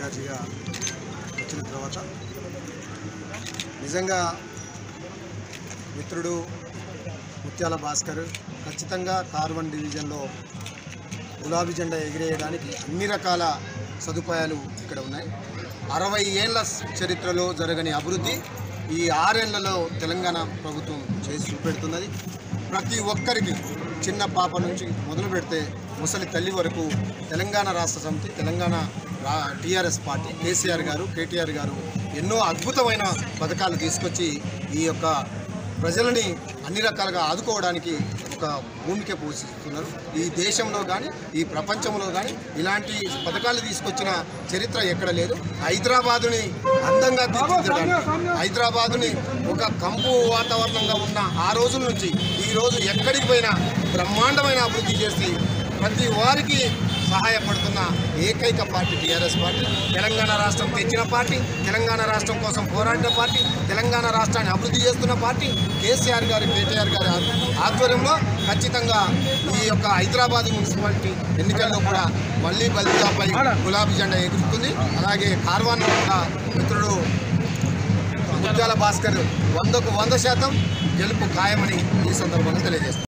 ఇన్ఛార్జిగా వచ్చిన తర్వాత నిజంగా మిత్రుడు ముత్యాల భాస్కర్ ఖచ్చితంగా కార్వన్ డివిజన్లో గులాబీ జెండా ఎగిరేయడానికి అన్ని రకాల సదుపాయాలు ఇక్కడ ఉన్నాయి అరవై ఏళ్ల చరిత్రలో జరగని అభివృద్ధి ఈ ఆరేళ్లలో తెలంగాణ ప్రభుత్వం చేసి చూపెడుతున్నది ప్రతి ఒక్కరికి చిన్న పాప నుంచి మొదలు పెడితే ముసలి తల్లి వరకు తెలంగాణ రాష్ట్ర సమితి తెలంగాణ రా టీఆర్ఎస్ పార్టీ కేసీఆర్ గారు కేటీఆర్ గారు ఎన్నో అద్భుతమైన పథకాలు తీసుకొచ్చి ఈ యొక్క ప్రజలని అన్ని రకాలుగా ఆదుకోవడానికి ఒక భూమిక పోషిస్తున్నారు ఈ దేశంలో కానీ ఈ ప్రపంచంలో కానీ ఇలాంటి పథకాలు తీసుకొచ్చిన చరిత్ర ఎక్కడ లేదు హైదరాబాదుని అందంగా తీర్చిదిద్దడానికి హైదరాబాదుని ఒక కంపు వాతావరణంగా ఉన్న ఆ రోజుల నుంచి ఈ రోజు ఎక్కడికి పోయినా బ్రహ్మాండమైన అభివృద్ధి చేసి ప్రతి వారికి సహాయపడుతున్న ఏకైక పార్టీ టీఆర్ఎస్ పార్టీ తెలంగాణ రాష్ట్రం తెచ్చిన పార్టీ తెలంగాణ రాష్ట్రం కోసం పోరాడిన పార్టీ తెలంగాణ రాష్ట్రాన్ని అభివృద్ధి చేస్తున్న పార్టీ కేసీఆర్ గారి కేటీఆర్ గారి ఆ- ఆధ్వర్యంలో ఖచ్చితంగా ఈ యొక్క హైదరాబాద్ మున్సిపాలిటీ ఎన్నికల్లో కూడా మళ్ళీ బల్దియాపై గులాబీ జెండా ఎగురుతుంది అలాగే కార్వాన్లో కూడా మిత్రుడు ముత్యాల భాస్కర్ వందకు వంద శాతం గెలుపు ఖాయమని ఈ సందర్భంగా తెలియజేస్తారు